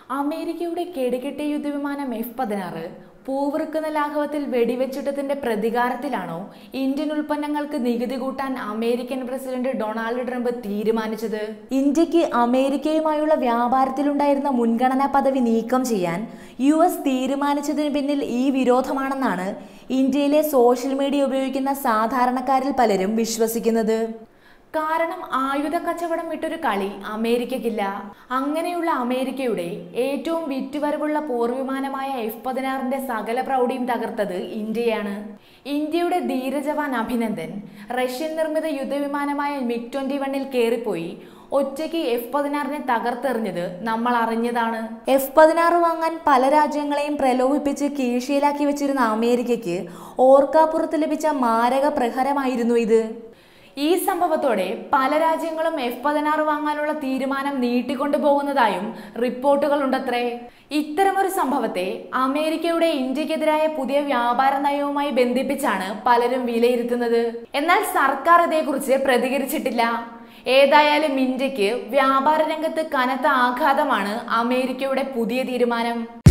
അമേരിക്കയുടെ കെടുകെട്ടിയ യുദ്ധവിമാനം എഫ് പതിനാറ് പൂവൃക്കുന്ന ലാഘവത്തിൽ വെടിവെച്ചിട്ടതിന്റെ പ്രതികാരത്തിലാണോ ഇന്ത്യൻ ഉൽപ്പന്നങ്ങൾക്ക് നികുതി കൂട്ടാൻ അമേരിക്കൻ പ്രസിഡന്റ് ഡൊണാൾഡ് ട്രംപ് തീരുമാനിച്ചത് ഇന്ത്യക്ക് അമേരിക്കയുമായുള്ള വ്യാപാരത്തിലുണ്ടായിരുന്ന മുൻഗണനാ പദവി നീക്കം ചെയ്യാൻ യു എസ് തീരുമാനിച്ചതിന് പിന്നിൽ ഈ വിരോധമാണെന്നാണ് ഇന്ത്യയിലെ സോഷ്യൽ മീഡിയ ഉപയോഗിക്കുന്ന സാധാരണക്കാരിൽ പലരും വിശ്വസിക്കുന്നത് കാരണം ആയുധ കച്ചവടം വിട്ടൊരു കളി അമേരിക്കയ്ക്കില്ല അങ്ങനെയുള്ള അമേരിക്കയുടെ ഏറ്റവും വിറ്റുവരവുള്ള പോർവിമാനമായ എഫ് പതിനാറിന്റെ സകല പ്രൗഢിയും തകർത്തത് ഇന്ത്യയാണ് ഇന്ത്യയുടെ ധീരജവാൻ അഭിനന്ദൻ റഷ്യൻ നിർമ്മിത യുദ്ധവിമാനമായ മിഗ് ട്വന്റി വണ്ണിൽ കയറിപ്പോയി ഒറ്റയ്ക്ക് എഫ് പതിനാറിനെ തകർത്തെറിഞ്ഞത് നമ്മൾ അറിഞ്ഞതാണ് എഫ് പതിനാറ് വാങ്ങാൻ പല രാജ്യങ്ങളെയും പ്രലോഭിപ്പിച്ച് കീഴ്ശയിലാക്കി വെച്ചിരുന്ന അമേരിക്കയ്ക്ക് ഓർക്കാപ്പുറത്ത് ലഭിച്ച മാരക പ്രഹരമായിരുന്നു ഇത് ഈ സംഭവത്തോടെ പല രാജ്യങ്ങളും എഫ് പതിനാറ് വാങ്ങാനുള്ള തീരുമാനം നീട്ടിക്കൊണ്ടു പോകുന്നതായും റിപ്പോർട്ടുകളുണ്ടത്രേ ഇത്തരമൊരു സംഭവത്തെ അമേരിക്കയുടെ ഇന്ത്യക്കെതിരായ പുതിയ വ്യാപാര നയവുമായി ബന്ധിപ്പിച്ചാണ് പലരും വിലയിരുത്തുന്നത് എന്നാൽ സർക്കാർ ഇതേക്കുറിച്ച് പ്രതികരിച്ചിട്ടില്ല ഏതായാലും ഇന്ത്യക്ക് വ്യാപാര രംഗത്ത് കനത്ത ആഘാതമാണ് അമേരിക്കയുടെ പുതിയ തീരുമാനം